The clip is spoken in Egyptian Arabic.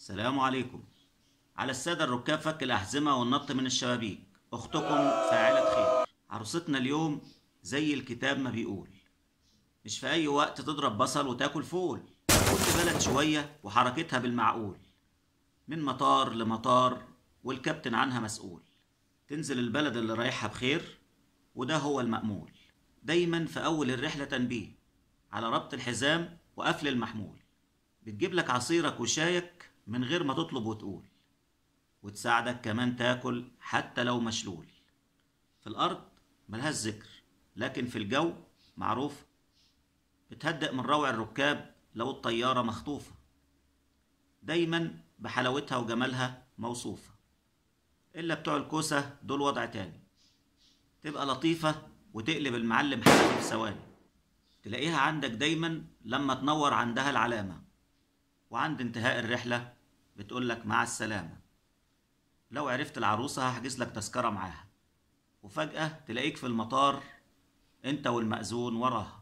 السلام عليكم على السادة الركاب فك الأحزمة والنط من الشبابيك أختكم فاعلة خير عروستنا اليوم زي الكتاب ما بيقول مش في أي وقت تضرب بصل وتاكل فول كل بلد شوية وحركتها بالمعقول من مطار لمطار والكابتن عنها مسؤول تنزل البلد اللي رايحها بخير وده هو المأمول دايما في أول الرحلة تنبيه على ربط الحزام وقفل المحمول بتجيب لك عصيرك وشايك من غير ما تطلب وتقول وتساعدك كمان تاكل حتى لو مشلول في الأرض ملهاش ذكر لكن في الجو معروف بتهدئ من روع الركاب لو الطيارة مخطوفة دايما بحلاوتها وجمالها موصوفة إلا بتوع الكوسة دول وضع تاني تبقى لطيفة وتقلب المعلم حنفي في ثواني تلاقيها عندك دايما لما تنور عندها العلامة وعند انتهاء الرحلة بتقولك مع السلامة لو عرفت العروسة هحجز لك تذكرة معاها وفجأة تلاقيك في المطار انت والمأذون وراها